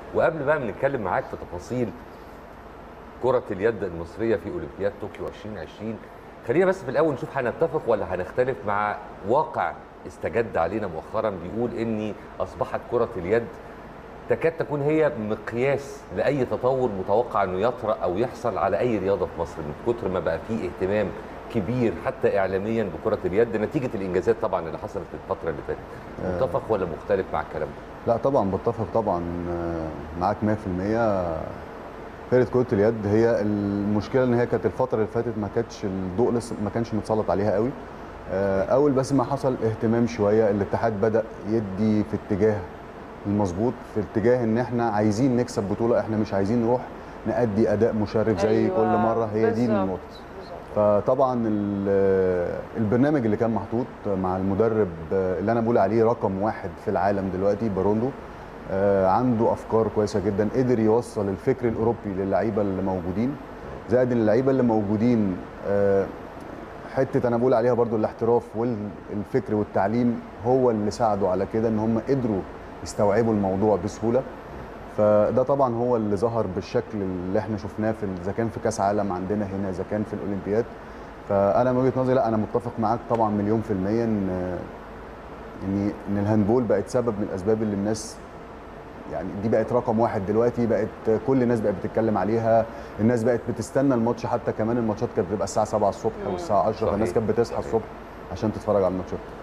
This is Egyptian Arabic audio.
وقبل بقى ما نتكلم معاك في تفاصيل كرة اليد المصرية في أولمبياد طوكيو 2020 خلينا بس في الأول نشوف هنتفق ولا هنختلف مع واقع استجد علينا مؤخرا بيقول إني أصبحت كرة اليد تكاد تكون هي مقياس لأي تطور متوقع إنه يطرأ أو يحصل على أي رياضة في مصر من كتر ما بقى فيه اهتمام كبير حتى إعلاميا بكرة اليد نتيجة الإنجازات طبعا اللي حصلت في الفترة اللي فاتت متفق ولا مختلف مع الكلام ده؟ لا طبعا بتفق طبعا آه، معاك 100% فرقه كره اليد هي المشكله ان هي كانت الفتره اللي فاتت ما كانتش الضوء لسه ما كانش متسلط عليها قوي آه، اول بس ما حصل اهتمام شويه الاتحاد بدا يدي في اتجاه المظبوط في اتجاه ان احنا عايزين نكسب بطوله احنا مش عايزين نروح نأدي اداء مشرف زي أيوة، كل مره هي دي بالظبط، النقطه بالظبط. فطبعا ال- البرنامج اللي كان محطوط مع المدرب اللي انا بقول عليه رقم واحد في العالم دلوقتي باروندو آه، عنده افكار كويسه جدا قدر يوصل الفكر الاوروبي للعيبه اللي موجودين زائد إن اللعيبه اللي موجودين آه، حته انا بقول عليها برضو الاحتراف والفكر والتعليم هو اللي ساعدوا على كده ان هم قدروا يستوعبوا الموضوع بسهوله فده طبعا هو اللي ظهر بالشكل اللي احنا شفناه في اذا كان في كاس عالم عندنا هنا اذا كان في الاولمبياد فانا من وجهه نظري لا انا متفق معاك طبعا مليون في الميه ان ان ان الهاندبول بقت سبب من الاسباب اللي الناس يعني دي بقت رقم واحد دلوقتي بقت كل الناس بقت بتتكلم عليها الناس بقت بتستنى الماتش حتى كمان الماتشات كانت بتبقى الساعه 7 الصبح والساعه 10 صحيح. فالناس كانت بتصحى صحيح. الصبح عشان تتفرج على الماتشات